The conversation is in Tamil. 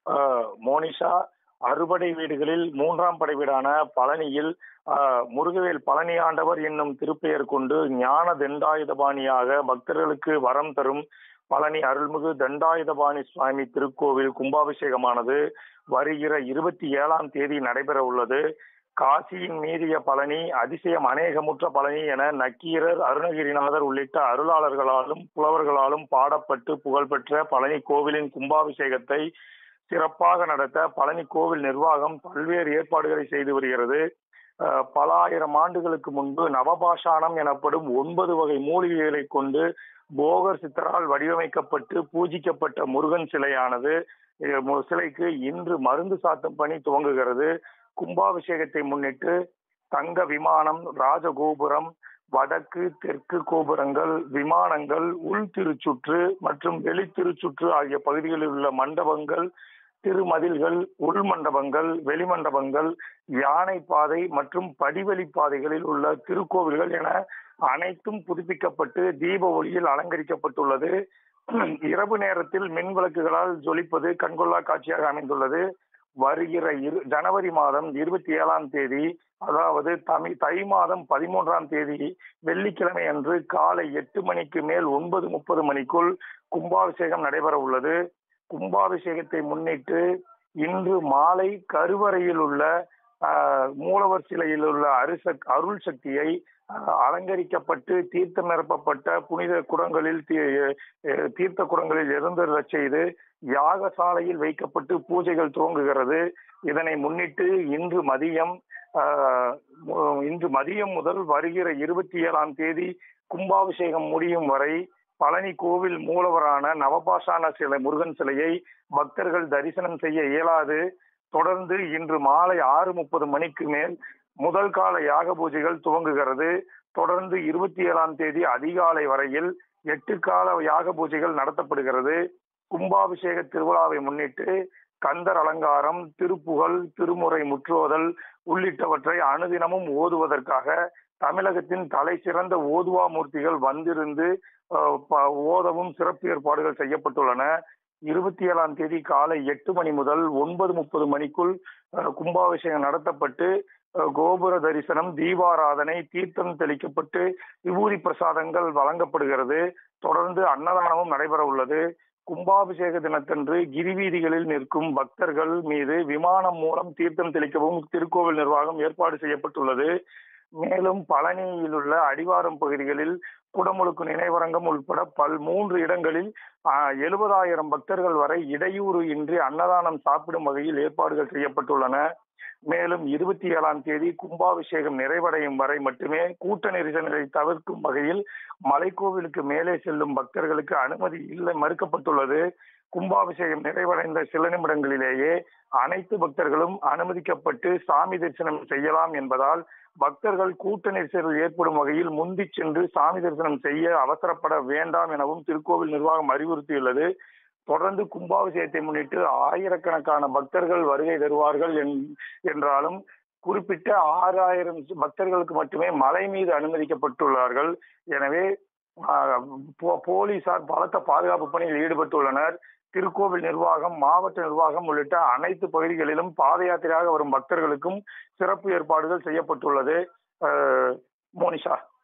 அஹ், மோனிஷா அறுபடை வீடுகளில் மூன்றாம் படை வீடான பழனியில் அஹ், முருகவேல் பழனி ஆண்டவர் என்னும் திருப்பெயர் கொண்டு ஞான தண்டாயுதபாணியாக பக்தர்களுக்கு வரம் தரும் பழனி அருள்மிகு தண்டாயுதபாணி சுவாமி திருக்கோவில் கும்பாபிஷேகமானது வருகிற இருபத்தி ஏழாம் தேதி நடைபெற உள்ளது காசியின் மீறிய பழனி அதிசயம் அநேகமுற்ற பழனி என நக்கீரர் அருணகிரிநாதர் உள்ளிட்ட அருளாளர்களாலும் புலவர்களாலும் பாடப்பட்டு புகழ்பெற்ற பழனி கோவிலின் கும்பாபிஷேகத்தை சிறப்பாக நடத்த பழனி கோவில் நிர்வாகம் பல்வேறு ஏற்பாடுகளை செய்து வருகிறது அஹ், பல ஆயிரம் ஆண்டுகளுக்கு முன்பு நவபாஷாணம் எனப்படும் ஒன்பது வகை மூலிகைகளை கொண்டு போகர் சித்தரால் வடிவமைக்கப்பட்டு பூஜிக்கப்பட்ட முருகன் சிலையானது அஹ், மு- சிலைக்கு இன்று மருந்து சாத்தும் பணி துவங்குகிறது கும்பாபிஷேகத்தை முன்னிட்டு தங்க விமானம் ராஜகோபுரம் வடக்கு தெற்கு கோபுரங்கள் விமானங்கள் உள் திருச்சுற்று மற்றும் வெளி திருச்சுற்று ஆகிய பகுதிகளில் உள்ள மண்டபங்கள் திருமதில்கள் உள் மண்டபங்கள் வெளிமண்டபங்கள் யானை பாதை மற்றும் படிவெளி பாதைகளில் உள்ள திருக்கோவில்கள் என அனைத்தும் புதுப்பிக்கப்பட்டு தீப ஒளியில் அலங்கரிக்கப்பட்டுள்ளது இரவு நேரத்தில் மின் விளக்குகளால் ஜொலிப்பது கண்கொள்ளா காட்சியாக அமைந்துள்ளது வருகிற இரு ஜனவரி மாதம் இருபத்தி ஏழாம் தேதி அதாவது தமிழ் தை மாதம் பதிமூன்றாம் தேதி வெள்ளிக்கிழமை அன்று காலை எட்டு மணிக்கு மேல் ஒன்பது முப்பது மணிக்குள் கும்பாபிஷேகம் நடைபெற உள்ளது கும்பாபிஷேகத்தை முன்னிட்டு இன்று மாலை கருவறையில் உள்ள ஆஹ், மூலவர் சிலையில் உள்ள அருசக் அருள் சக்தியை ஆஹ், அலங்கரிக்கப்பட்டு தீர்த்தம் நிரப்பப்பட்ட புனித குடங்களில் தீ- அஹ், தீர்த்த குடங்களில் எழுந்தருளச் செய்து யாகசாலையில் வைக்கப்பட்டு பூஜைகள் துவங்குகிறது இதனை முன்னிட்டு இன்று மதியம் ஆஹ், மு- இன்று மதியம் முதல் வருகிற இருபத்தி ஏழாம் தேதி கும்பாபிஷேகம் முடியும் வரை பழனி கோவில் மூலவரான நவபாஷான சிலை முருகன் சிலையை பக்தர்கள் தரிசனம் செய்ய இயலாது தொடர்ந்து இன்று மாலை ஆறு முப்பது மணிக்கு மேல் முதல் கால யாக பூஜைகள் துவங்குகிறது தொடர்ந்து இருபத்தி ஏழாம் தேதி அதிகாலை வரையில் எட்டு கால யாக பூஜைகள் நடத்தப்படுகிறது கும்பாபிஷேக திருவிழாவை முன்னிட்டு கந்தர் அலங்காரம் திருப்புகழ் திருமுறை முற்றோதல் உள்ளிட்டவற்றை அனுதினமும் ஓதுவதற்காக தமிழகத்தின் தலை சிறந்த ஓதுவா மூர்த்திகள் வந்திருந்து அஹ், ப- ஓதவும் சிறப்பு ஏற்பாடுகள் செய்யப்பட்டுள்ளன இருபத்தி ஏழாம் தேதி காலை எட்டு மணி முதல் ஒன்பது முப்பது மணிக்குள் அஹ், கும்பாபிஷேகம் நடத்தப்பட்டு அஹ், கோபுர தரிசனம் தீபாராதனை தீர்த்தம் தெளிக்கப்பட்டு விபூதி பிரசாதங்கள் வழங்கப்படுகிறது தொடர்ந்து அன்னதானமும் நடைபெற உள்ளது கும்பாபிஷேக தினத்தன்று கிரிவீதிகளில் நிற்கும் பக்தர்கள் மீது விமானம் மூலம் தீர்த்தம் தெளிக்கவும் திருக்கோவில் நிர்வாகம் ஏற்பாடு செய்யப்பட்டுள்ளது மேலும் பழனியில் உள்ள அடிவாரம் பகுதிகளில் குடமுழுக்கு நினைவரங்கம் உட்பட பல் மூன்று இடங்களில் எழுபதாயிரம் பக்தர்கள் வரை இடையூறு இன்றி அன்னதானம் சாப்பிடும் வகையில் ஏற்பாடுகள் செய்யப்பட்டுள்ளன மேலும் இருபத்தி ஏழாம் தேதி கும்பாபிஷேகம் நிறைவடையும் வரை மட்டுமே கூட்ட நெரிசல்களை தவிர்க்கும் வகையில் மலைக்கோவிலுக்கு மேலே செல்லும் பக்தர்களுக்கு அனுமதி இல்லை மறுக்கப்பட்டுள்ளது கும்பாபிஷேகம் நிறைவடைந்த சில நிமிடங்களிலேயே அனைத்து பக்தர்களும் அனுமதிக்கப்பட்டு சாமி தரிசனம் செய்யலாம் என்பதால் பக்தர்கள் கூட்ட நெரிசல் ஏற்படும் வகையில் முந்தி சென்று சாமி தரிசனம் செய்ய அவசரப்பட வேண்டாம் எனவும் திருக்கோவில் நிர்வாகம் அறிவுறுத்தியுள்ளது தொடர்ந்து கும்பாபிஷேகத்தை முன்னிட்டு ஆயிரக்கணக்கான பக்தர்கள் வருகை தருவார்கள் என்- என்றாலும் குறிப்பிட்ட ஆறாயிரம் பக்தர்களுக்கு மட்டுமே மலை மீது அனுமதிக்கப்பட்டுள்ளார்கள் எனவே ஆஹ், போ- போலீசார் பலத்த பாதுகாப்பு பணியில் ஈடுபட்டுள்ளனர் திருக்கோவில் நிர்வாகம் மாவட்ட நிர்வாகம் உள்ளிட்ட அனைத்து பகுதிகளிலும் பாத யாத்திரையாக வரும் பக்தர்களுக்கும் சிறப்பு ஏற்பாடுகள் செய்யப்பட்டுள்ளது ஆஹ், மோனிஷா